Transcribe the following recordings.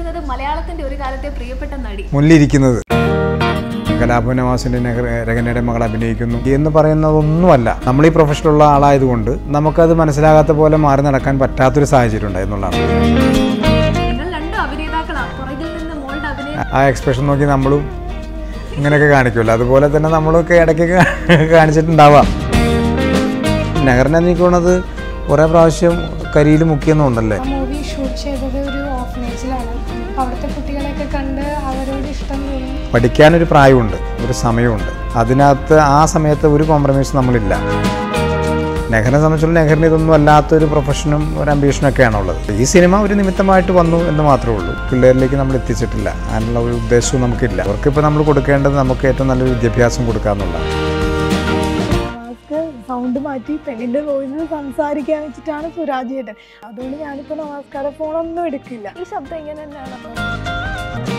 നിൽക്കുന്നത് മലയാളത്തിന്റെ ഒരു കാലത്തെ പ്രിയപ്പെട്ട നടി മുന്നിലിരിക്കുന്നത് കലാഭവൻ നവാസിന്റെ നെഹ്റ രഹനയുടെ മകൾ അഭിനയിക്കുന്നു എന്ന് പറയുന്നതൊന്നുമല്ല നമ്മൾ ഈ പ്രൊഫഷനുള്ള ആളായതുകൊണ്ട് നമുക്കത് മനസ്സിലാകാത്ത പോലെ മാറി നടക്കാൻ പറ്റാത്തൊരു സാഹചര്യം ഉണ്ട് എന്നുള്ളതാണ് നിങ്ങൾ രണ്ടും അഭിനേതാക്കളാണ് പുറകിൽ നിന്ന് മോളുടെ അഭിനയം ആ എക്സ്പ്രഷൻ നോക്കി നമ്മളും ഇങ്ങനെയൊക്കെ കാണിക്കുമല്ലോ അതുപോലെ തന്നെ നമ്മളൊക്കെ ഇടയ്ക്കൊക്കെ കാണിച്ചിട്ടുണ്ടാവാം നെഹറിനെ നീക്കുന്നത് കുറേ പ്രാവശ്യം കരിയിൽ മുക്കിയെന്നുണ്ടല്ലേ ആ മൂവി ഷൂട്ട് ചെയ്തത് ഒരു ഓർഫനേജിലാണ് അപ്പോൾ അവിടുത്തെ കുട്ടികളെയൊക്കെ കണ്ട് അവരോട് ഇഷ്ടം തോന്നി പഠിക്കാനൊരു പ്രായമുണ്ട് ഒരു സമയമുണ്ട് അതിനകത്ത് ആ സമയത്ത് ഒരു കോംപ്രമൈസ് നമ്മളില്ല നെഹറിനെ സംബന്ധിച്ചുള്ള നെഹറിന് ഇതൊന്നും അല്ലാത്തൊരു പ്രൊഫഷനും ഒരു അംബീഷനും ഒക്കെയാണ് ഉള്ളത് ഈ സിനിമ ഒരു നിമിത്തമായിട്ട് വന്നു എന്ന് മാത്രമേ ഉള്ളൂ പിള്ളേരിലേക്ക് നമ്മൾ എത്തിച്ചിട്ടില്ല അതിനുള്ള ഒരു ഉദ്ദേശവും നമുക്കില്ല അവർക്കിപ്പോൾ നമ്മൾ കൊടുക്കേണ്ടത് നമുക്ക് ഏറ്റവും നല്ലൊരു വിദ്യാഭ്യാസം കൊടുക്കുക എന്നുള്ളതാണ് നവാസ്ക്ക് സൗണ്ട് മാറ്റി പെണ്ണിന്റെ വോയിസിൽ സംസാരിക്കാൻ വെച്ചിട്ടാണ് സുരാജ് ചേട്ടൻ അതുകൊണ്ട് ഞാനിപ്പോൾ നവാസ്കാരുടെ ഫോണൊന്നും എടുക്കില്ല ഈ ശബ്ദം ഇങ്ങനെ തന്നെയാണ്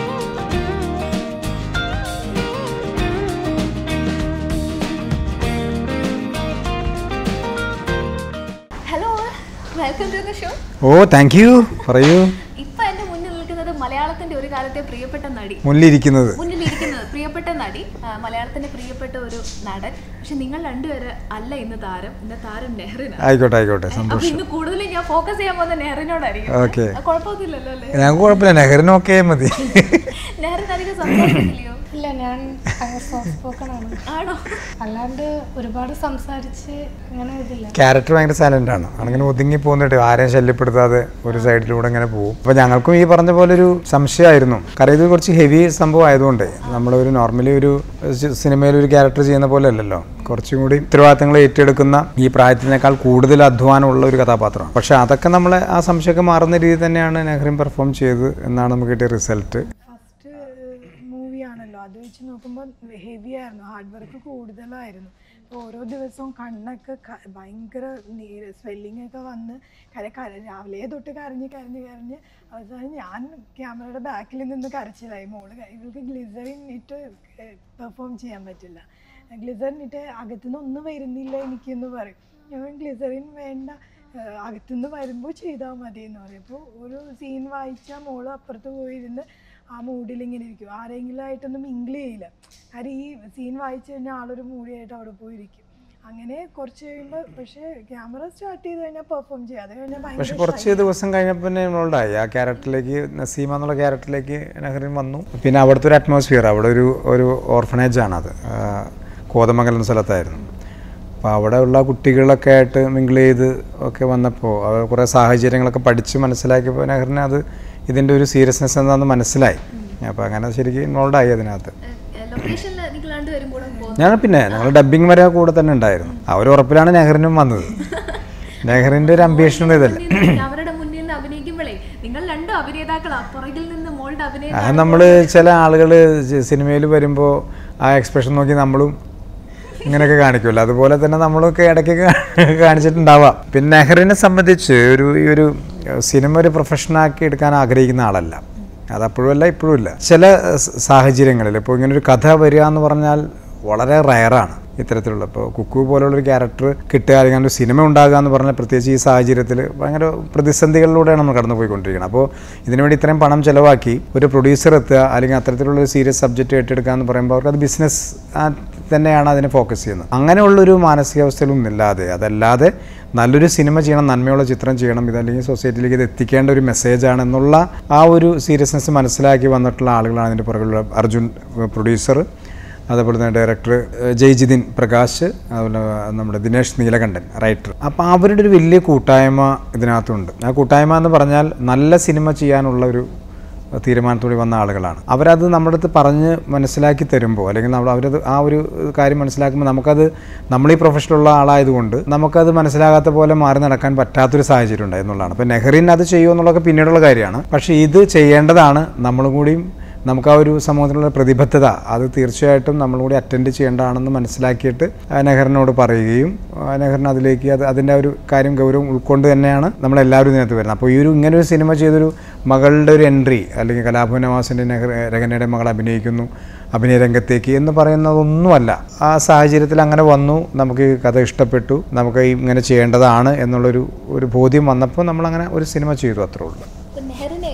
hello welcome to the show oh thank you പറയൂ ഇപ്പൊ എന്റെ മുന്നിൽ നിൽക്കുന്നത് മലയാളത്തിന്റെ ഒരു കാലത്തെ പ്രിയപ്പെട്ട നടി മുന്നിലിരിക്കുന്നത് മുന്നിലിരിക്കുന്നത് പ്രിയപ്പെട്ട നടി ആ, മലയാളത്തിന്റെ പ്രിയപ്പെട്ട ഒരു നടൻ പക്ഷെ നിങ്ങൾ രണ്ടുപേര് അല്ല ഇന്ന് താരം ഇന്ന് താരം നെഹ്റിനാണ് ആയിക്കോട്ടെ ആയിക്കോട്ടെ അപ്പൊ സന്തോഷം ഇന്ന് കൂടുതലും ഞാൻ ഫോക്കസ് ചെയ്യാൻ പോകുന്ന നെഹ്റിനോടായിരിക്കും ഓക്കെ ആ, കുഴപ്പമൊന്നുമില്ലല്ലോ അല്ലേ ഞങ്ങൾക്ക് കുഴപ്പമില്ല നെഹറിനൊക്കെ മതി നെഹ്റിന് അധികം സംസാരിക്കില്ലയോ ഇല്ല ഞാൻ സോഫ്റ്റ് സ്പോക്കൺ ആണ് ആണോ അല്ലാണ്ട് ഒരുപാട് സംസാരിച്ച് അങ്ങനെ ഇതില്ല ക്യാരക്ടർ ഭയങ്കര സൈലന്റ് ആണ് അങ്ങനെ ഒതുങ്ങി പോകുന്നിട്ട് ആരെയും ശല്യപ്പെടുത്താതെ ഒരു സൈഡിലൂടെ ഇങ്ങനെ പോകും അപ്പൊ ഞങ്ങൾക്കും ഈ പറഞ്ഞ പോലെ ഒരു സംശയമായിരുന്നു കാരണം ഇത് കുറച്ച് ഹെവി സംഭവം ആയതുകൊണ്ട് നമ്മളൊരു നോർമലി ഒരു സി- സിനിമയിൽ ഒരു ക്യാരക്ടർ ചെയ്യുന്ന പോലെ അല്ലല്ലോ കുറച്ചും കൂടി ഉത്തരവാദിത്തങ്ങൾ ഏറ്റെടുക്കുന്ന ഈ പ്രായത്തിനേക്കാൾ കൂടുതൽ അധ്വാനമുള്ള ഒരു കഥാപാത്രമാണ് പക്ഷെ അതൊക്കെ നമ്മളെ ആ സംശയമൊക്കെ മാറുന്ന രീതി തന്നെയാണ് നെഹ്റിൻ പെർഫോം ചെയ്തത് എന്നാണ് നമുക്ക് കിട്ടിയ റിസൾട്ട് ഫസ്റ്റ് മൂവിയാണല്ലോ അത് വെച്ച് നോക്കുമ്പോൾ ഹെവി ആയിരുന്നു ഹാർഡ് വർക്ക് കൂടുതലായിരുന്നു അപ്പോൾ ഓരോ ദിവസവും കണ്ണൊക്കെ ക- ഭയങ്കര നീര് സ്വെല്ലിംഗ് ഒക്കെ വന്ന് കര കര രാവിലെ തൊട്ട് കരഞ്ഞ് കരഞ്ഞ് കരഞ്ഞ് അവസാനം ഞാൻ ക്യാമറയുടെ ബാക്കിൽ നിന്ന് കരച്ചിലായി മോള് ക- ഇവൾക്ക് ഗ്ലിസറിൻ ഇട്ട് പെർഫോം ചെയ്യാൻ പറ്റില്ല ഗ്ലിസറിൻ ഇട്ട് അകത്തുനിന്ന് ഒന്നും വരുന്നില്ല എനിക്കെന്ന് പറയും ഞാൻ ഗ്ലിസറിൻ വേണ്ട ഏഹ് അകത്തുനിന്ന് വരുമ്പോൾ ചെയ്താൽ മതി എന്ന് പറയും അപ്പോൾ ഒരു സീൻ വായിച്ചാൽ മോള് അപ്പുറത്ത് പോയിരുന്ന് ആ മൂഡിൽ ഇങ്ങനെ ഇരിക്കും ആരെങ്കിലും ആയിട്ടൊന്നും മിങ്കിൾ ചെയ്യില്ല കാര്യം ഈ സീൻ വായിച്ചു കഴിഞ്ഞാൽ ആളൊരു മൂഡിയായിട്ട് അവിടെ പോയിരിക്കും അങ്ങനെ കുറച്ച് കഴിയുമ്പോൾ പക്ഷേ ക്യാമറ സ്റ്റാർട്ട് ചെയ്ത് കഴിഞ്ഞാൽ പെർഫോം ചെയ്യാം അത് കഴിഞ്ഞാൽ പക്ഷെ ഭയങ്കര കുറച്ച് ദിവസം കഴിഞ്ഞപ്പോൾ തന്നെ നമ്മളുണ്ടായി ആ ക്യാരക്ടറിലേക്ക് നസീമ എന്നുള്ള ക്യാരക്ടറിലേക്ക് നഹറിൻ വന്നു പിന്നെ അവിടുത്തെ ഒരു അറ്റ്മോസ്ഫിയർ അവിടെ ഒരു ഒരു ഓർഫനേജ് ആണത് ആ, കോതമംഗലം എന്ന സ്ഥലത്തായിരുന്നു അപ്പോൾ അവിടെ ഉള്ള കുട്ടികളൊക്കെ ആയിട്ട് മിങ്കിൾ ചെയ്ത് ഒക്കെ വന്നപ്പോൾ അവർ കുറേ സാഹചര്യങ്ങളൊക്കെ പഠിച്ച് മനസ്സിലാക്കിയപ്പോൾ നെഹറിന് അത് ഇതിൻ്റെ ഒരു സീരിയസ്നെസ് എന്താണെന്ന് മനസ്സിലായി അപ്പോൾ അങ്ങനെ ശരിക്കും ഇൻവോൾവ് ആയി അതിനകത്ത് ലൊക്കേഷനിൽ നിങ്ങൾ രണ്ടുപേരും കൂടെ പോകുന്നു ഞാൻ പിന്നെ ഞങ്ങൾ ഡബ്ബിങ് വരെ കൂടെ തന്നെ ഉണ്ടായിരുന്നു ആ ഒരു ഉറപ്പിലാണ് നെഹറിനും വന്നത് നെഹറിൻ്റെ ഒരു അംബീഷൻ ഇതല്ല അവരുടെ മുന്നിൽ നിന്ന് അഭിനയിക്കുമ്പോഴേ നിങ്ങൾ രണ്ടും അഭിനേതാക്കളാ പുറകിൽ നിന്ന് മോളുടെ അഭിനയം അത് നമ്മൾ ചില ആളുകൾ സിനിമയിൽ വരുമ്പോൾ ആ എക്സ്പ്രഷൻ നോക്കി നമ്മളും ഇങ്ങനെയൊക്കെ കാണിക്കുമല്ലോ അതുപോലെ തന്നെ നമ്മളൊക്കെ ഇടയ്ക്കൊക്കെ കാണിച്ചിട്ടുണ്ടാവാം പിന്നെ നെഹ്റിനെ സംബന്ധിച്ച് ഒരു ഈ ഒരു സിനിമ ഒരു പ്രൊഫഷനാക്കി എടുക്കാൻ ആഗ്രഹിക്കുന്ന ആളല്ല അതപ്പോഴും അല്ല ഇപ്പോഴും ഇല്ല ചില സ- സാഹചര്യങ്ങളിൽ ഇപ്പോൾ ഇങ്ങനെ ഒരു കഥ വരിക എന്ന് പറഞ്ഞാൽ വളരെ റയറാണ് ഇത്തരത്തിലുള്ള ഇപ്പോൾ കുക്കു പോലുള്ളൊരു ക്യാരക്ടർ കിട്ടുക അല്ലെങ്കിൽ ഒരു സിനിമ ഉണ്ടാകുക എന്ന് പറഞ്ഞാൽ പ്രത്യേകിച്ച് ഈ സാഹചര്യത്തിൽ ഭയങ്കര പ്രതിസന്ധികളിലൂടെയാണ് നമ്മൾ കടന്നു പോയിക്കൊണ്ടിരിക്കുന്നത് അപ്പോൾ ഇതിനുവേണ്ടി ഇത്രയും പണം ചിലവാക്കി ഒരു പ്രൊഡ്യൂസർ എത്തുക അല്ലെങ്കിൽ അത്തരത്തിലുള്ള ഒരു സീരിയസ് സബ്ജക്റ്റ് ഏറ്റെടുക്കുക എന്ന് പറയുമ്പോൾ അവർക്ക് അത് ബിസിനസ് തന്നെയാണ് അതിനെ ഫോക്കസ് ചെയ്യുന്നത് അങ്ങനെയുള്ളൊരു മാനസികാവസ്ഥയിലൊന്നും ഇല്ലാതെ അതല്ലാതെ നല്ലൊരു സിനിമ ചെയ്യണം നന്മയുള്ള ചിത്രം ചെയ്യണം ഇതല്ലെങ്കിൽ സൊസൈറ്റിയിലേക്ക് ഇത് എത്തിക്കേണ്ട ഒരു മെസ്സേജാണ് എന്നുള്ള ആ ഒരു സീരിയസ്നെസ് മനസ്സിലാക്കി വന്നിട്ടുള്ള ആളുകളാണ് ഇതിൻ്റെ പുറകിലുള്ള അർജുൻ പ്രൊഡ്യൂസർ അതേപോലെ തന്നെ ഡയറക്ടർ ജയ്ജിതിൻ പ്രകാശ് അതുപോലെ നമ്മുടെ ദിനേഷ് നീലകണ്ഠൻ റൈറ്റർ അപ്പോൾ അവരുടെ ഒരു വലിയ കൂട്ടായ്മ ഇതിനകത്തുണ്ട് ആ കൂട്ടായ്മ എന്ന് പറഞ്ഞാൽ നല്ല സിനിമ ചെയ്യാനുള്ള ഒരു തീരുമാനത്തോടെ വന്ന ആളുകളാണ് അവരത് നമ്മുടെ അടുത്ത് പറഞ്ഞ് മനസ്സിലാക്കി തരുമ്പോൾ അല്ലെങ്കിൽ നമ്മൾ അവരത് ആ ഒരു കാര്യം മനസ്സിലാക്കുമ്പോൾ നമുക്കത് നമ്മൾ ഈ പ്രൊഫഷനുള്ള ആളായതുകൊണ്ട് നമുക്കത് മനസ്സിലാകാത്ത പോലെ മാറി നടക്കാൻ പറ്റാത്തൊരു സാഹചര്യം ഉണ്ടായി എന്നുള്ളതാണ് അപ്പോൾ നെഹ്റിൻ അത് ചെയ്യുമോ എന്നുള്ളതൊക്കെ പിന്നീടുള്ള കാര്യമാണ് പക്ഷേ ഇത് ചെയ്യേണ്ടതാണ് നമ്മളും കൂടിയും നമുക്ക് ആ ഒരു സമൂഹത്തിലുള്ള പ്രതിബദ്ധത അത് തീർച്ചയായിട്ടും നമ്മൾ കൂടി അറ്റൻഡ് ചെയ്യേണ്ടതാണെന്ന് മനസ്സിലാക്കിയിട്ട് ആ നെഹ്റിനോട് പറയുകയും ആ നെഹ്റിന് അതിലേക്ക് അത് അതിൻ്റെ ഒരു കാര്യം ഗൗരവം ഉൾക്കൊണ്ട് തന്നെയാണ് നമ്മളെല്ലാവരും ഇതിനകത്ത് വരുന്നത് അപ്പോൾ ഈ ഒരു ഇങ്ങനെ ഒരു സിനിമ ചെയ്തൊരു മകളുടെ ഒരു എൻട്രി അല്ലെങ്കിൽ കലാഭവൻ നവാസിൻ്റെ നെഹ്റ രഹനയുടെ മകൾ അഭിനയിക്കുന്നു അഭിനയ രംഗത്തേക്ക് എന്ന് പറയുന്നതൊന്നുമല്ല ആ സാഹചര്യത്തിൽ അങ്ങനെ വന്നു നമുക്ക് ഈ കഥ ഇഷ്ടപ്പെട്ടു നമുക്ക് ഇങ്ങനെ ചെയ്യേണ്ടതാണ് എന്നുള്ളൊരു ഒരു ബോധ്യം വന്നപ്പോൾ നമ്മളങ്ങനെ ഒരു സിനിമ ചെയ്തു അത്രേ ഉള്ളൂ ഇപ്പൊ നെഹ്റിനെ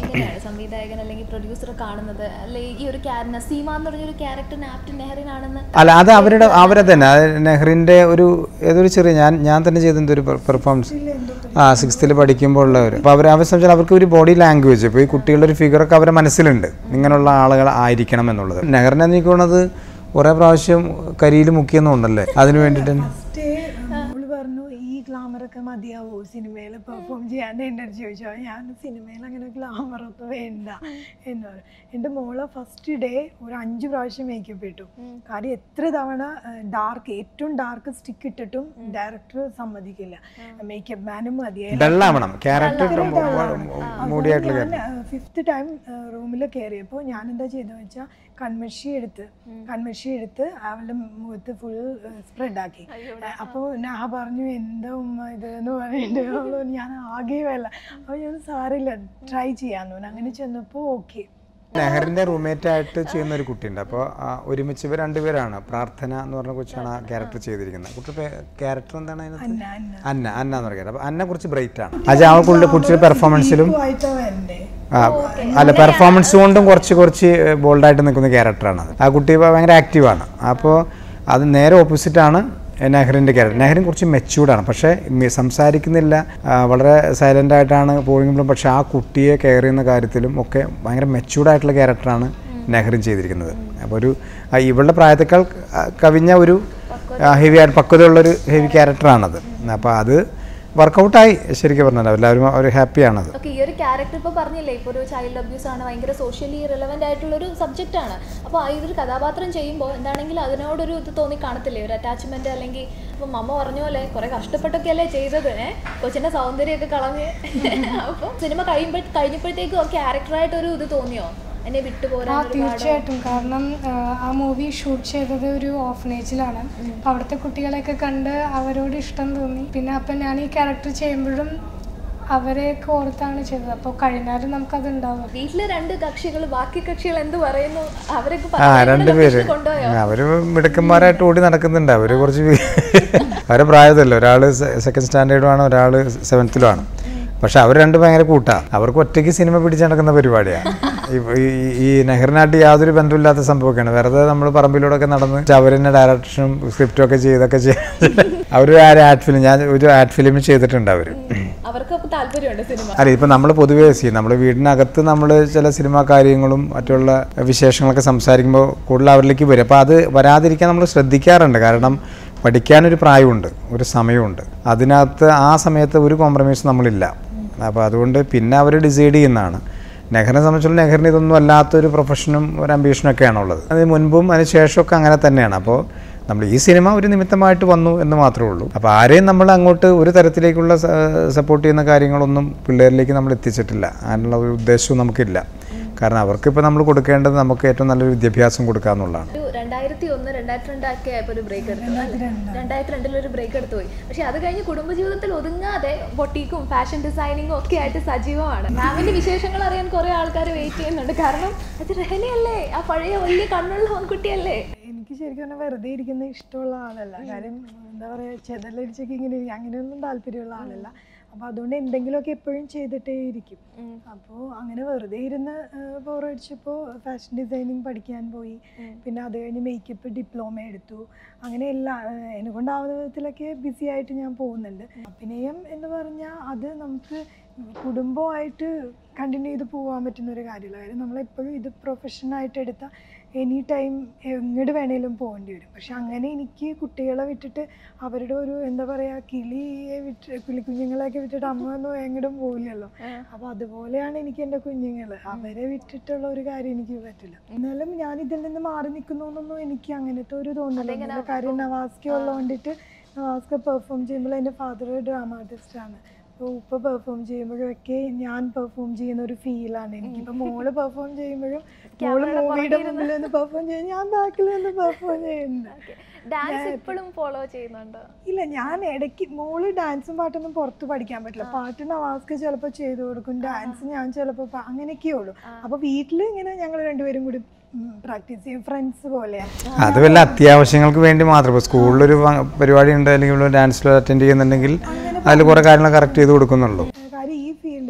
എങ്ങനെയാണ് സംവിധായകൻ അല്ലെങ്കിൽ പ്രൊഡ്യൂസർ കാണുന്നത് അല്ലെങ്കിൽ ഈ ഒരു ക്യാ- നസീമ എന്ന് പറഞ്ഞൊരു ക്യാരക്ടർ ആപ്റ്റ് നെഹറിൻ ആണെന്ന് അല്ല അത് അവരുടെ അവരെ തന്നെ അത് നെഹ്റിൻ്റെ ഒരു ഏതൊരു ചെറിയ ഞാൻ ഞാൻ തന്നെ ചെയ്തിട്ടുണ്ട് ഒരു പെർഫോമൻസ് ആ സിക്സ്ത്തിൽ പഠിക്കുമ്പോൾ ഉള്ളവർ അപ്പോൾ അവർ അവരെ സംബന്ധിച്ചാൽ അവർക്ക് ഒരു ബോഡി ലാംഗ്വേജ് ഇപ്പോൾ ഈ കുട്ടികളുടെ ഒരു ഫിഗറൊക്കെ അവരെ മനസ്സിലുണ്ട് ഇങ്ങനെയുള്ള ആളുകൾ ആയിരിക്കണം എന്നുള്ളത് നെഹ്റിനെ എനിക്ക് തോന്നുന്നത് കുറേ പ്രാവശ്യം കരിയിൽ മുക്കിയെന്നുണ്ടല്ലേ അതിന് വേണ്ടിയിട്ട് തന്നെ ഫസ്റ്റ് മോള് പറഞ്ഞു ഈ ഗ്ലാമറൊക്കെ മതിയാവോ സിനിമയിൽ പെർഫോം ചെയ്യാൻ എൻ്റെ അടുത്ത് ചോദിച്ചു അപ്പോൾ ഞാൻ സിനിമയിൽ അങ്ങനെ ഗ്ലാമറൊക്കെ വേണ്ട എന്ന് പറഞ്ഞു എൻ്റെ മോളെ ഫസ്റ്റ് ഡേ ഒരു അഞ്ച് പ്രാവശ്യം മേക്കപ്പ് ഇട്ടു കാര്യം എത്ര തവണ ഡാർക്ക് ഏറ്റവും ഡാർക്ക് സ്റ്റിക്ക് ഇട്ടിട്ടും ഡയറക്ടർ സമ്മതിക്കില്ല മേക്കപ്പ് മാനും മതിയായി ഡള്ളാവണം ക്യാരക്ടർ മൂടിയായിട്ടുള്ള ഞാൻ ഫിഫ്ത്ത് ടൈം റൂമിൽ കയറിയപ്പോൾ ഞാൻ എന്താ ചെയ്തതെന്ന് വെച്ചാൽ കൺമഷി എടുത്ത് കൺമഷി എടുത്ത് അവളുടെ മുഖത്ത് ഫുൾ സ്പ്രെഡ് ആക്കി അപ്പോൾ ഞാൻ പറഞ്ഞു എന്താ ഉമ്മ ഇത് എന്ന് പറഞ്ഞിട്ട് അവള് പറഞ്ഞു, ഞാൻ ആകെ വേല അപ്പോൾ ഞാൻ സാറില്ല ട്രൈ ചെയ്യാന്ന് പറഞ്ഞു അങ്ങനെ ചെന്നപ്പോൾ ഓക്കെ നെഹറിന്റെ റൂംമേറ്റ് ആയിട്ട് ചെയ്യുന്ന ഒരു കുട്ടിയുണ്ട് അപ്പോൾ ഒരുമിച്ച് ഇവർ രണ്ടുപേരാണ് പ്രാർത്ഥന എന്ന് പറഞ്ഞ കൊച്ചാണ് ആ ക്യാരക്ടർ ചെയ്തിരിക്കുന്നത് കുട്ടിയുടെ ക്യാരക്ടർ എന്താണ് അതിനകത്ത് അന്ന അന്ന അന്ന അന്ന എന്ന് പറയുന്നത് അപ്പോൾ അന്നെ കുറിച്ച് ബ്രൈറ്റ് ആണ് അത് ആ കുട്ടിയുടെ കുട്ടിയുടെ പെർഫോമൻസിലും ആയിട്ടാ വരണ്ടേ ആ, അല്ല പെർഫോമൻസ് കൊണ്ടും കുറച്ച് കുറച്ച് ബോൾഡായിട്ട് നിൽക്കുന്ന ക്യാരക്ടറാണ് അത് ആ കുട്ടി ഭയങ്കര ആക്റ്റീവാണ് അപ്പോൾ അത് നേരെ ഓപ്പോസിറ്റാണ് നെഹ്റിൻ്റെ ക്യാരക്ടർ നെഹ്റിൻ കുറച്ച് മെച്യൂർഡാണ് പക്ഷേ മി- സംസാരിക്കുന്നില്ല ആ, വളരെ സൈലൻ്റ് ആയിട്ടാണ് പോയെങ്കിലും പക്ഷേ ആ കുട്ടിയെ കെയർ ചെയ്യുന്ന കാര്യത്തിലും ഒക്കെ ഭയങ്കര മെച്യൂർഡായിട്ടുള്ള ക്യാരക്ടറാണ് നെഹ്റിൻ ചെയ്തിരിക്കുന്നത് അപ്പോൾ ഒരു ആ, ഇവളുടെ പ്രായത്തേക്കാൾ ആ, കവിഞ്ഞ ഒരു ഹെവി ആയിട്ട് പക്വതയുള്ളൊരു ഹെവി ക്യാരക്ടറാണത് അപ്പോൾ അത് വർക്കൗട്ടായി ശരിക്കും പറഞ്ഞാൽ എല്ലാവരും അവർ ഹാപ്പിയാണത് ഓക്കെ ഈ ഒരു ക്യാരക്ടർ ഇപ്പോൾ പറഞ്ഞില്ലേ ഇപ്പോൾ ഒരു ചൈൽഡ് അബ്യൂസ് ആണ് ഭയങ്കര സോഷ്യലി റിലവൻ്റ് ആയിട്ടുള്ള ഒരു സബ്ജക്റ്റ് ആണ് അപ്പോൾ ആ ഇതൊരു കഥാപാത്രം ചെയ്യുമ്പോൾ എന്താണെങ്കിലും അതിനോടൊരു ഇത് തോന്നി കാണത്തില്ലേ ഒരു അറ്റാച്ച്മെന്റ് അല്ലെങ്കിൽ ഇപ്പം മമ്മ പറഞ്ഞ പോലെ കുറെ കഷ്ടപ്പെട്ടൊക്കെ അല്ലേ ചെയ്തത് ഏ കൊച്ചിന്റെ സൗന്ദര്യമൊക്കെ കളഞ്ഞ് അപ്പോൾ സിനിമ കഴിയുമ്പോൾ കഴിഞ്ഞപ്പോഴത്തേക്കും ക്യാരക്ടറായിട്ട് ഒരു ഇത് തോന്നിയോ എന്നെ ആ വിട്ടുപോരാൻ ഒരുപാട് തീർച്ചയായിട്ടും കാരണം ആ, ആ മൂവി ഷൂട്ട് ചെയ്തത് ഒരു ഓഫനേജിലാണ് അപ്പോൾ അവിടുത്തെ കുട്ടികളെയൊക്കെ കണ്ട് അവരോട് ഇഷ്ടം തോന്നി പിന്നെ അപ്പം ഞാൻ ഈ ക്യാരക്ടർ ചെയ്യുമ്പോഴും അവരെയൊക്കെ ഓർത്താണ് ചെയ്തത് അപ്പോൾ കഴിഞ്ഞാലും നമുക്കത് ഉണ്ടാവും വീട്ടിലെ രണ്ട് കക്ഷികൾ ബാക്കി കക്ഷികൾ എന്ത് പറയുന്നു അവരൊക്കെ ആ പറഞ്ഞ രണ്ടുപേര് location കൊണ്ടുപോയോ അവര് മിടുക്കന്മാരായിട്ട് ഓടി നടക്കുന്നുണ്ട് അവര് കുറച്ച് വി- അവരെ പ്രായതല്ലോ ഒരാള് സെക്കൻഡ് സ്റ്റാൻഡേർഡുമാണ് ഒരാള് സെവൻത്തിലുമാണ് പക്ഷെ അവർ രണ്ട് ഭയങ്കര കൂട്ടാ അവർക്ക് ഒറ്റയ്ക്ക് സിനിമ പിടിച്ച് നടക്കുന്ന പരിപാടിയാണ് ഈ- ഈ- ഈ നെഹ്റിനായിട്ട് യാതൊരു ബന്ധമില്ലാത്ത സംഭവമൊക്കെയാണ് വെറുതെ നമ്മൾ പറമ്പിലൂടെ ഒക്കെ നടന്ന് അവർ തന്നെ ഡയറക്ഷനും സ്ക്രിപ്റ്റും ഒക്കെ ചെയ്തൊക്കെ ചെയ്ത് അവർ ആ ആഡ് ഫിലിം ഞാൻ ഒരു ആഡ് ഫിലിം ചെയ്തിട്ടുണ്ട് അവർ അവർക്ക് അപ്പോൾ താല്പര്യമുണ്ട് സിനിമ അല്ല ഇപ്പം നമ്മൾ പൊതുവേ ചെയ്യും നമ്മൾ വീടിനകത്ത് നമ്മൾ ചില സിനിമാ കാര്യങ്ങളും മറ്റുള്ള വിശേഷങ്ങളൊക്കെ സംസാരിക്കുമ്പോൾ കൂടുതൽ അവരിലേക്ക് വരും അപ്പോൾ അത് വരാതിരിക്കാൻ നമ്മൾ ശ്രദ്ധിക്കാറുണ്ട് കാരണം പഠിക്കാനൊരു പ്രായമുണ്ട് ഒരു സമയമുണ്ട് അതിനകത്ത് ആ സമയത്ത് ഒരു കോംപ്രമൈസ് നമ്മളില്ല അപ്പോൾ അതുകൊണ്ട് പിന്നെ അവർ ഡിസൈഡ് ചെയ്യുന്നതാണ് നെഹറിനെ സംബന്ധിച്ചുള്ള നെഹറിന് ഇതൊന്നും അല്ലാത്തൊരു പ്രൊഫഷനും ഒരു അംബീഷനും ഒക്കെയാണ് ഉള്ളത് അതിന് മുൻപും അതിന് ശേഷമൊക്കെ അങ്ങനെ തന്നെയാണ് അപ്പോൾ നമ്മൾ ഈ സിനിമ ഒരു നിമിത്തമായിട്ട് വന്നു എന്ന് മാത്രമേ ഉള്ളൂ അപ്പോൾ ആരെയും നമ്മൾ അങ്ങോട്ട് ഒരു തരത്തിലേക്കുള്ള സപ്പോർട്ട് ചെയ്യുന്ന കാര്യങ്ങളൊന്നും പിള്ളേരിലേക്ക് നമ്മൾ എത്തിച്ചിട്ടില്ല അതിനുള്ള ഒരു ഉദ്ദേശവും നമുക്കില്ല കാരണം അവർക്കിപ്പോൾ നമ്മൾ കൊടുക്കേണ്ടത് നമുക്ക് ഏറ്റവും നല്ലൊരു വിദ്യാഭ്യാസം കൊടുക്കുക എന്നുള്ളതാണ് ഒരു രണ്ടായിരത്തി ഒന്ന് രണ്ടായിരത്തി രണ്ടൊക്കെ ആയപ്പോൾ ഒരു ബ്രേക്ക് എടുത്തു രണ്ടായിരത്തി രണ്ടിൽ ഒരു ബ്രേക്ക് എടുത്തു പോയി പക്ഷെ അത് കഴിഞ്ഞ് കുടുംബജീവിതത്തിൽ ഒതുങ്ങാതെ ബൊട്ടീക്കും ഫാഷൻ ഡിസൈനിങ്ങും ഒക്കെ ആയിട്ട് സജീവമാണ് മാമിന്റെ വിശേഷങ്ങൾ അറിയാൻ കുറെ ആൾക്കാർ വെയിറ്റ് ചെയ്യുന്നുണ്ട് കാരണം അത് റഹനയല്ലേ ആ പഴയ വലിയ കണ്ണുള്ള പെൺകുട്ടിയല്ലേ എനിക്ക് ശരിക്കും പറഞ്ഞാൽ വെറുതെ ഇരിക്കുന്ന ഇഷ്ടമുള്ള ആളല്ല കാര്യം എന്താ പറയുക ചെതലടിച്ചൊക്കെ ഇങ്ങനെ ഇരിക്കും. അങ്ങനെയൊന്നും താല്പര്യമുള്ള ആളല്ല അപ്പോൾ അതുകൊണ്ട് എന്തെങ്കിലുമൊക്കെ എപ്പോഴും ചെയ്തിട്ടേ ഇരിക്കും അപ്പോൾ അങ്ങനെ വെറുതെ ഇരുന്ന് ബോറടിച്ചപ്പോൾ ഫാഷൻ ഡിസൈനിങ് പഠിക്കാൻ പോയി പിന്നെ അത് കഴിഞ്ഞ് മേക്കപ്പ് ഡിപ്ലോമ എടുത്തു അങ്ങനെ എല്ലാ ഏഹ് എന്നെ കൊണ്ടാവുന്ന വിധത്തിലൊക്കെ ബിസി ആയിട്ട് ഞാൻ പോകുന്നുണ്ട് അഭിനയം എന്ന് പറഞ്ഞാൽ അത് നമുക്ക് കുടുംബമായിട്ട് കണ്ടിന്യൂ ചെയ്ത് പോകാൻ പറ്റുന്ന ഒരു കാര്യമില്ല കാര്യം നമ്മളെപ്പോഴും ഇത് പ്രൊഫഷനായിട്ട് എടുത്ത എനി ടൈം എങ്ങോട്ട് വേണേലും പോകേണ്ടി വരും പക്ഷെ അങ്ങനെ എനിക്ക് കുട്ടികളെ വിട്ടിട്ട് അവരുടെ ഒരു എന്താ പറയുക കിളിയെ വിട്ട് കിളിക്കുഞ്ഞുങ്ങളെയൊക്കെ വിട്ടിട്ട് അമ്മ ഒന്നും എങ്ങോട്ടും പോകില്ലല്ലോ അപ്പോൾ അതുപോലെയാണ് എനിക്ക് എൻ്റെ കുഞ്ഞുങ്ങൾ അവരെ വിട്ടിട്ടുള്ള ഒരു കാര്യം എനിക്ക് പറ്റില്ല എന്നാലും ഞാൻ ഇതിൽ നിന്ന് മാറി നിൽക്കുന്നു എന്നൊന്നും എനിക്ക് അങ്ങനത്തെ ഒരു തോന്നലില്ല കാര്യം നവാസ്ക ഉള്ളതുകൊണ്ടിട്ട് നവാസ്ക പെർഫോം ചെയ്യുമ്പോൾ എൻ്റെ ഫാദർ ഡ്രാമ ആർട്ടിസ്റ്റാണ് അപ്പോൾ ഉപ്പ പെർഫോം ചെയ്യുമ്പോഴൊക്കെ ഞാൻ പെർഫോം ചെയ്യുന്ന ഒരു ഫീലാണ് എനിക്കിപ്പോൾ മോള് പെർഫോം ചെയ്യുമ്പോഴും മോള് മൂവിയുടെ മുമ്പിൽ നിന്ന് പെർഫോം ചെയ്യും ഞാൻ ബാക്കിൽ നിന്ന് പെർഫോം ചെയ്യുന്നുണ്ട് ഡാൻസ് ഇപ്പോഴും ഫോളോ ചെയ്യുന്നുണ്ടോ ഇല്ല ഞാൻ ഇടയ്ക്ക് മോള് ഡാൻസും പാട്ടൊന്നും പുറത്ത് പഠിക്കാൻ പറ്റില്ല പാട്ട് നവാസ്ക്ക് ചിലപ്പോൾ ചെയ്തു കൊടുക്കും ഡാൻസ് ഞാൻ ചിലപ്പോൾ അങ്ങനെയൊക്കെ ഉള്ളൂ അപ്പോൾ വീട്ടിൽ ഇങ്ങനെ ഞങ്ങൾ രണ്ടുപേരും കൂടി പ്രാക്ടീസ് ചെയ്യും ഫ്രണ്ട്സ് പോലെയാണ് അത് വല്ല അത്യാവശ്യങ്ങൾക്ക് വേണ്ടി മാത്രം ഇപ്പോൾ സ്കൂളിലൊരു ഫ- പരിപാടി ഉണ്ട് അല്ലെങ്കിൽ ഡാൻസിൽ അറ്റൻഡ് ചെയ്യുന്നുണ്ടെങ്കിൽ അതിൽ കുറേ കാര്യങ്ങൾ കറക്റ്റ് ചെയ്ത് കൊടുക്കുന്നുള്ളൂ കാര്യം ഈ ഫീൽഡിൽ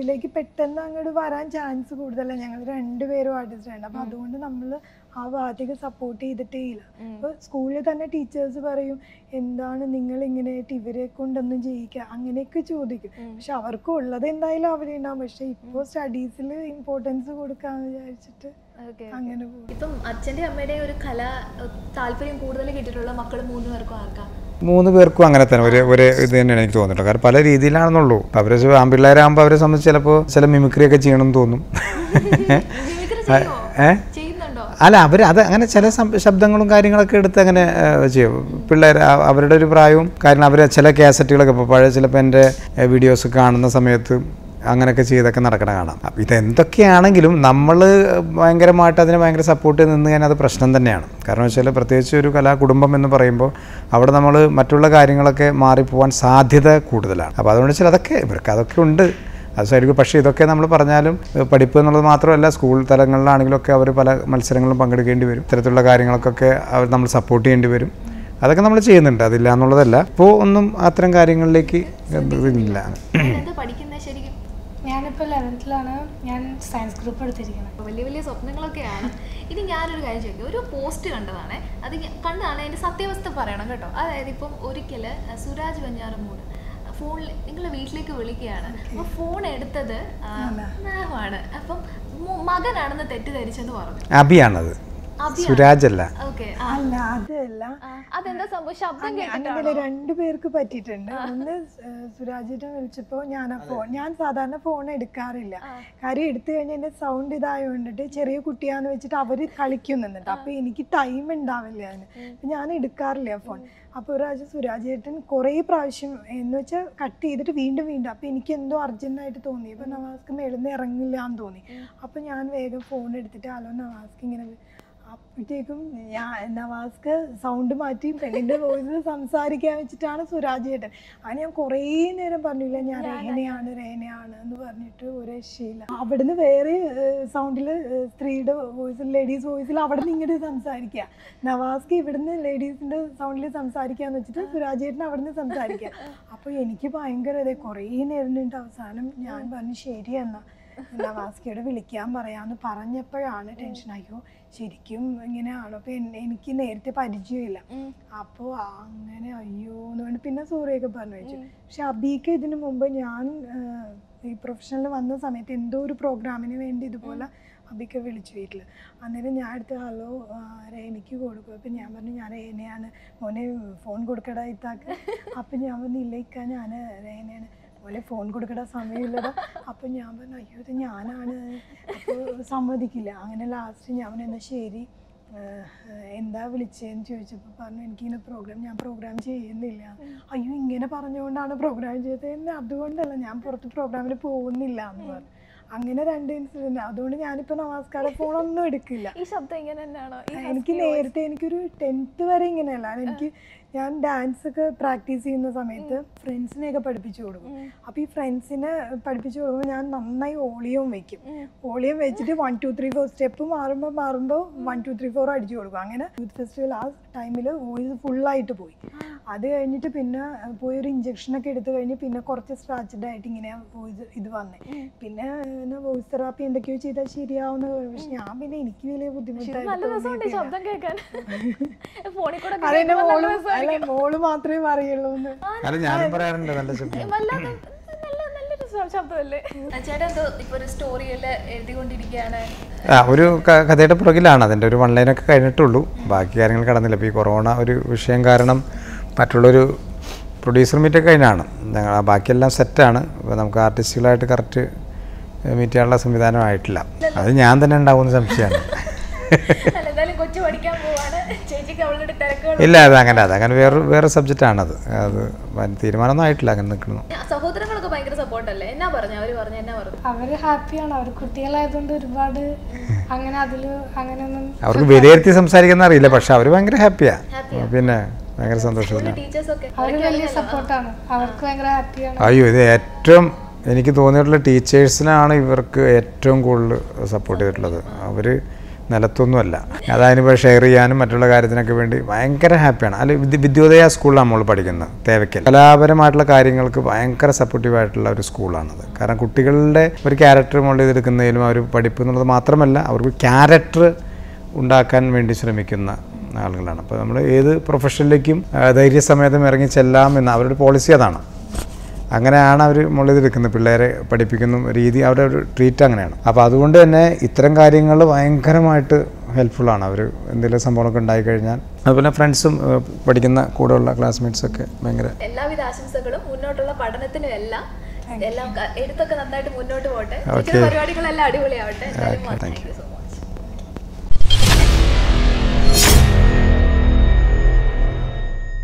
ഇതിലേക്ക് പെട്ടെന്ന് അങ്ങോട്ട് വരാൻ ചാൻസ് കൂടുതലാണ് ഞങ്ങൾ രണ്ടുപേരും ആർട്ടിസ്റ്റാണ് അപ്പം അതുകൊണ്ട് നമ്മൾ ആ ഭാഗത്തേക്ക് സപ്പോർട്ട് ചെയ്തിട്ടേ ഇല്ല അപ്പോൾ സ്കൂളിൽ തന്നെ ടീച്ചേഴ്സ് പറയും എന്താണ് നിങ്ങൾ ഇങ്ങനെയായിട്ട് ഇവരെ കൊണ്ടൊന്നും ചെയ്യിക്കുക അങ്ങനെയൊക്കെ ചോദിക്കും പക്ഷെ അവർക്ക് ഉള്ളത് എന്തായാലും അവിടെ ഉണ്ടാവും പക്ഷെ ഇപ്പോൾ സ്റ്റഡീസിൽ ഇമ്പോർട്ടൻസ് കൊടുക്കാന്ന് വിചാരിച്ചിട്ട് ഓക്കെ അങ്ങനെ പോകും ഇപ്പം അച്ഛൻ്റെ അമ്മയുടെയും ഒരു കല ഏഹ്, താല്പര്യം കൂടുതൽ കിട്ടിയിട്ടുള്ള മക്കൾ മൂന്ന് പേർക്കും ആർക്കാം മൂന്ന് പേർക്കും അങ്ങനെ തന്നെ ഒരു ഒരു ഇത് തന്നെയാണ് എനിക്ക് തോന്നിയിട്ടുള്ളത് കാരണം പല രീതിയിലാണെന്നുള്ളൂ അവർ ആൺപിള്ളേരാകുമ്പോൾ അവരെ സംബന്ധിച്ച് ചിലപ്പോൾ ചില മിമിക്രി ഒക്കെ ചെയ്യണമെന്ന് തോന്നും മിമിക്രി ചെയ്യുമോ ഏ ചെയ്യുന്നുണ്ടോ അല്ല അവർ അത് അങ്ങനെ ചില സം- ശബ്ദങ്ങളും കാര്യങ്ങളൊക്കെ എടുത്ത് അങ്ങനെ ഏഹ്, ചെയ്യും പിള്ളേർ അ- അവരുടെ ഒരു പ്രായവും കാരണം അവർ ചില കാസറ്റുകളൊക്കെ ഇപ്പോൾ പഴയ ചിലപ്പോൾ എൻ്റെ വീഡിയോസ് കാണുന്ന സമയത്ത് അങ്ങനെയൊക്കെ ചെയ്തൊക്കെ നടക്കണ കാണാം അപ്പം ഇതെന്തൊക്കെയാണെങ്കിലും നമ്മൾ ഭയങ്കരമായിട്ട് അതിനെ ഭയങ്കര സപ്പോർട്ട് ചെയ്ത് നിന്ന് കഴിഞ്ഞാൽ അത് പ്രശ്നം തന്നെയാണ് കാരണം വെച്ചാൽ പ്രത്യേകിച്ച് ഒരു കലാകുടുംബം എന്ന് പറയുമ്പോൾ അവിടെ നമ്മൾ മറ്റുള്ള കാര്യങ്ങളൊക്കെ മാറിപ്പോവാൻ സാധ്യത കൂടുതലാണ് അപ്പോൾ അതുകൊണ്ട് വെച്ചാൽ അതൊക്കെ ഇവർക്ക് അതൊക്കെ ഉണ്ട് അത് ശരിക്കും പക്ഷേ ഇതൊക്കെ നമ്മൾ പറഞ്ഞാലും ഏഹ് പഠിപ്പ് എന്നുള്ളത് മാത്രമല്ല സ്കൂൾ തലങ്ങളിലാണെങ്കിലൊക്കെ അവർ പല മത്സരങ്ങളിലും പങ്കെടുക്കേണ്ടി വരും ഇത്തരത്തിലുള്ള കാര്യങ്ങൾക്കൊക്കെ അവർ നമ്മൾ സപ്പോർട്ട് ചെയ്യേണ്ടി വരും അതൊക്കെ നമ്മൾ ചെയ്യുന്നുണ്ട് അതില്ല എന്നുള്ളതല്ല ഇപ്പോൾ ഒന്നും അത്തരം കാര്യങ്ങളിലേക്ക് ഇതില്ല എന്താ പഠിക്കുന്നത് ശരിക്കും ഞാനിപ്പോൾ ലെവൻത്തിലാണ് ഞാൻ സയൻസ് ഗ്രൂപ്പ് എടുത്തിരിക്കുന്നത് അപ്പോൾ വലിയ വലിയ സ്വപ്നങ്ങളൊക്കെയാണ് ഇനി ഞാനൊരു കാര്യം ചോദിക്കും ഒരു പോസ്റ്റ് കണ്ടതാണ് അത് ഞാൻ- കണ്ടതാണ് അതിൻ്റെ സത്യാവസ്ഥ പറയണം കേട്ടോ അതായത് ഇപ്പം ഒരിക്കൽ സുരാജ് വെഞ്ഞാറമൂട് ഫോണിൽ നിങ്ങളെ വീട്ടിലേക്ക് വിളിക്കുകയാണ് അപ്പോൾ ഫോൺ എടുത്തത് മാമാണ് അപ്പം മു- മകനാണെന്ന് തെറ്റിദ്ധരിച്ചെന്ന് പറഞ്ഞു അഭിയാണത് അഭിയാണ്. സുരാജല്ല ഓക്കെ അല്ല അതല്ല അതെന്താ സംഭവം ശബ്ദം അങ്ങനെ കേട്ടിട്ടാണോ രണ്ടു പേർക്ക് പറ്റിയിട്ടുണ്ട് ഒന്ന് സുരാജിനെ വിളിച്ചപ്പോൾ ഞാൻ ആ ഫോൺ ഞാൻ സാധാരണ ഫോൺ എടുക്കാറില്ല കാര്യം എടുത്തു കഴിഞ്ഞാൽ എൻ്റെ സൗണ്ട് ഇതായോണ്ടിട്ട് ചെറിയ കുട്ടിയാന്ന് വെച്ചിട്ട് അവർ കളിക്കുന്നുണ്ട് അപ്പൊ എനിക്ക് ടൈം ഉണ്ടാവില്ല അതിന് അപ്പൊ ഞാൻ എടുക്കാറില്ല ഫോൺ അപ്പോൾ ഒരു പ്രാവശ്യം സുരാജ് ഏട്ടൻ കുറേ പ്രാവശ്യം എന്ന് വെച്ചാൽ കട്ട് ചെയ്തിട്ട് വീണ്ടും വീണ്ടും അപ്പോൾ എനിക്ക് എന്തോ അർജൻറ്റായിട്ട് തോന്നി അപ്പോൾ നവാസ്ക്ക് മേളിന്ന് ഇറങ്ങില്ല എന്ന് തോന്നി അപ്പോൾ ഞാൻ വേഗം ഫോൺ എടുത്തിട്ട് ഹലോ നവാസ്ക്ക് ഇങ്ങനെ അപ്പോഴത്തേക്കും ഞാൻ നവാസ്ക്ക് സൗണ്ട് മാറ്റി പെണ്ണിന്റെ വോയിസിൽ സംസാരിക്കാൻ വെച്ചിട്ടാണ് സുരാജ് ചേട്ടൻ അങ്ങനെ ഞാൻ കുറേ നേരം പറഞ്ഞില്ല ഞാൻ രേഹനയാണ് രേഹനയാണ് എന്ന് പറഞ്ഞിട്ട് ഒരു രക്ഷയില്ല അവിടുന്ന് വേറെ സൗണ്ടിൽ സ്ത്രീയുടെ വോയിസിൽ ലേഡീസ് വോയിസിൽ അവിടെ നിന്ന് ഇങ്ങോട്ട് സംസാരിക്കുക നവാസ്ക്ക് ഇവിടുന്ന് ലേഡീസിന്റെ സൗണ്ടിൽ സംസാരിക്കാന്ന് വെച്ചിട്ട് സുരാജ് ചേട്ടൻ അവിടെ നിന്ന് സംസാരിക്കുക അപ്പോൾ എനിക്ക് ഭയങ്കര ഇതേ കുറേ നേരം നിന്നിട്ട് അവസാനം ഞാൻ പറഞ്ഞു ശരി എന്നാ നവാസ്കയോട് വിളിക്കാൻ പറയാന്ന് പറഞ്ഞപ്പോഴാണ് ടെൻഷൻ അയ്യോ ശരിക്കും ഇങ്ങനെയാണോ അപ്പൊ എൻ- എനിക്ക് നേരത്തെ പരിചയമില്ല അപ്പോൾ അങ്ങനെ അയ്യോ എന്ന് പറഞ്ഞ് പിന്നെ സൂര്യയൊക്കെ പറഞ്ഞു വെച്ചു പക്ഷെ അബീക്ക് ഇതിനു മുമ്പ് ഞാൻ ആ, ഈ പ്രൊഫഷണൽ വന്ന സമയത്ത് എന്തോ ഒരു പ്രോഗ്രാമിന് വേണ്ടി ഇതുപോലെ അബിക്ക് വിളിച്ചു വീട്ടിൽ അന്നേരം ഞാൻ എടുത്ത് ഹലോ റേനയ്ക്ക് കൊടുക്കും അപ്പം ഞാൻ പറഞ്ഞു ഞാൻ റേനയാണ് മോനെ ഫോൺ കൊടുക്കടാ ഇത്താക്ക് അപ്പം ഞാൻ പറഞ്ഞു ഇല്ല ഇക്ക ഞാൻ റേനയാണ് മോനെ ഫോൺ കൊടുക്കട സമയമില്ലടാ അപ്പം ഞാൻ പറഞ്ഞു അയ്യോ ഇത് ഞാനാണ് അപ്പോൾ സമ്മതിക്കില്ല അങ്ങനെ ലാസ്റ്റ് ഞാൻ പറഞ്ഞു എന്നാൽ ശരി ഏഹ്, എന്താ വിളിച്ചതെന്ന് ചോദിച്ചപ്പോൾ പറഞ്ഞു എനിക്കിങ്ങനെ പ്രോഗ്രാം ഞാൻ പ്രോഗ്രാം ചെയ്യുന്നില്ല അയ്യോ ഇങ്ങനെ പറഞ്ഞുകൊണ്ടാണ് പ്രോഗ്രാം ചെയ്തത് എന്നെ അതുകൊണ്ടല്ല ഞാൻ പുറത്ത് പ്രോഗ്രാമിൽ പോകുന്നില്ല എന്ന് പറഞ്ഞു അങ്ങനെ രണ്ട് ഇൻസിഡൻറ്റ് അതുകൊണ്ട് ഞാനിപ്പോൾ നമസ്കാരം ഫോണൊന്നും എടുക്കില്ല ഈ ശബ്ദം ഇങ്ങനെ തന്നെയാണോ ഈ എനിക്ക് നേരത്തെ എനിക്കൊരു ടെൻത്ത് വരെ ഇങ്ങനെയല്ല എനിക്ക് ഞാൻ ഡാൻസ് ഒക്കെ പ്രാക്ടീസ് ചെയ്യുന്ന സമയത്ത് ഫ്രണ്ട്സിനെയൊക്കെ പഠിപ്പിച്ചു കൊടുക്കും അപ്പോൾ ഈ ഫ്രണ്ട്സിനെ പഠിപ്പിച്ചു കൊടുക്കുമ്പോൾ ഞാൻ നന്നായി ഓളിയവും വെക്കും ഓളിയം വെച്ചിട്ട് one two three four step മാറുമ്പോൾ മാറുമ്പോൾ വൺ ടു ത്രീ ഫോർ അടിച്ചു കൊടുക്കും അങ്ങനെ യൂത്ത് ഫെസ്റ്റിവൽ ആ ടൈമിൽ വോയിസ് ഫുള്ളായിട്ട് പോയി അത് കഴിഞ്ഞിട്ട് പിന്നെ പോയി ഒരു ഇഞ്ചക്ഷനൊക്കെ എടുത്തു കഴിഞ്ഞ് പിന്നെ കുറച്ച് സ്ട്രാച്ചഡ് ആയിട്ട് ഇങ്ങനെ വോയിസ് ഇത് വന്നേ പിന്നെ വോയിസ് തെറാപ്പി എന്തൊക്കെയോ ചെയ്താൽ ശരിയാവുന്ന പക്ഷെ ഞാൻ പിന്നെ എനിക്ക് വലിയ നല്ല രസമുണ്ട് ഈ ബുദ്ധിമുട്ടായിട്ട് ശബ്ദം കേൾക്കാൻ ഫോണിൽ കൂടെ ഒക്കെ അതെന്നെ കേൾക്കുമ്പോൾ നല്ല മോള് രസമായിരിക്കും. അല്ല മോള് മാത്രമേ പറയുള്ളൂ എന്ന് അല്ല ഞാനും പറയാറുണ്ട് നല്ല ശബ്ദം വല്ലാതെ നല്ല നല്ലൊരു ശ- ശബ്ദമല്ലേ ചേട്ടൻ എന്തോ ഇപ്പൊ ഒരു സ്റ്റോറിയിൽ എഴുതിക്കൊണ്ടിരിക്കുകയാണ് ആ ഒരു ക- കഥയുടെ പുറകിലാണ് അതിൻ്റെ ഒരു വൺ ലൈനൊക്കെ കഴിഞ്ഞിട്ടുള്ളൂ ബാക്കി കാര്യങ്ങൾ കടന്നില്ല ഇപ്പോൾ ഈ കൊറോണ ഒരു വിഷയം കാരണം മറ്റുള്ളൊരു പ്രൊഡ്യൂസർ മീറ്റൊക്കെ കഴിഞ്ഞാണ് ഞങ്ങൾ ആ ബാക്കിയെല്ലാം സെറ്റാണ് അപ്പോൾ നമുക്ക് ആർട്ടിസ്റ്റുകളായിട്ട് കറക്റ്റ് മീറ്റ് ചെയ്യാനുള്ള സംവിധാനം ആയിട്ടില്ല അത് ഞാൻ തന്നെ ഉണ്ടാവുമെന്ന് സംശയമാണ് അല്ല എന്തായാലും കൊച്ചു പഠിക്കാൻ പോവാണ് ചേച്ചിക്ക് അവളുടെ തിരക്കുകൾ ഇല്ല അത് അങ്ങനെ അത് അങ്ങനെ വേറെ വേറെ സബ്ജക്റ്റാണത് അത് വൻ തീരുമാനമൊന്നും ആയിട്ടില്ല അങ്ങനെ നിൽക്കുന്നു സഹോദരങ്ങളൊക്കെ ഭയങ്കര സപ്പോർട്ടല്ലേ എന്നാ പറഞ്ഞു അവര് പറഞ്ഞു എന്നാ പറഞ്ഞു അവർ ഹാപ്പിയാണ് അവർ കുട്ടികളായതുകൊണ്ട് ഒരുപാട് അങ്ങനെ അതിൽ അങ്ങനെയൊന്നും അവർക്ക് വിലയിരുത്തി സംസാരിക്കുന്ന അറിയില്ല പക്ഷെ അവർ ഭയങ്കര ഹാപ്പിയാണ് പിന്നെ ഭയങ്കര സന്തോഷത്തിലാണ് ടീച്ചേഴ്സ് ഒക്കെ അവർ വലിയ സപ്പോർട്ടാണ് അവർക്ക് ഭയങ്കര ഹാപ്പിയാണ് അയ്യോ ഇത് ഏറ്റവും എനിക്ക് തോന്നിയിട്ടുള്ള ടീച്ചേഴ്സിനാണ് ഇവർക്ക് ഏറ്റവും കൂടുതൽ സപ്പോർട്ട് ചെയ്തിട്ടുള്ളത് അവർ നിലത്തൊന്നുമല്ല അതതിനിപ്പോൾ ഷെയർ ചെയ്യാനും മറ്റുള്ള കാര്യത്തിനൊക്കെ വേണ്ടി ഭയങ്കര ഹാപ്പിയാണ് അല്ല വിദ്യ വിദ്യോദയ സ്കൂളിലാണ് നമ്മൾ പഠിക്കുന്നത് തേവയ്ക്കൽ കലാപരമായിട്ടുള്ള കാര്യങ്ങൾക്ക് ഭയങ്കര സപ്പോർട്ടീവായിട്ടുള്ള ഒരു സ്കൂളാണത് കാരണം കുട്ടികളുടെ ഒരു ക്യാരക്ടർ മോൾഡ് ചെയ്തെടുക്കുന്നതിലും അവർ പഠിപ്പ് എന്നുള്ളത് മാത്രമല്ല അവർക്ക് ക്യാരക്ടർ ഉണ്ടാക്കാൻ വേണ്ടി ശ്രമിക്കുന്ന ആളുകളാണ് അപ്പോൾ നമ്മൾ ഏത് പ്രൊഫഷനിലേക്കും ആ, ധൈര്യസമേതം ഇറങ്ങി ചെല്ലാം എന്ന അവരുടെ പോളിസി അതാണ് അങ്ങനെയാണ് അവർ മുകളിലെടുക്കുന്നത് പിള്ളേരെ പഠിപ്പിക്കുന്ന രീതി അവരുടെ ഒരു ട്രീറ്റ് അങ്ങനെയാണ് അപ്പോൾ അതുകൊണ്ട് തന്നെ ഇത്തരം കാര്യങ്ങൾ ഭയങ്കരമായിട്ട് ഹെൽപ്ഫുള്ളാണ് അവർ എന്തെങ്കിലും സംഭവങ്ങളൊക്കെ ഉണ്ടായിക്കഴിഞ്ഞാൽ അതുപോലെ ഫ്രണ്ട്സും ഏഹ്, പഠിക്കുന്ന കൂടെയുള്ള ക്ലാസ്മേറ്റ്സൊക്കെ ഭയങ്കര എല്ലാവിധ ആശംസകളും മുന്നോട്ടുള്ള പഠനത്തിനും എല്ലാം എല്ലാം ക- എഴുത്തൊക്കെ നന്നായിട്ട് മുന്നോട്ട് പോട്ടെ Okay. ഇരിക്കുന്ന പരിപാടികളെല്ലാം അടിപൊളിയാവട്ടെ എന്തായാലും Okay, thank thank you so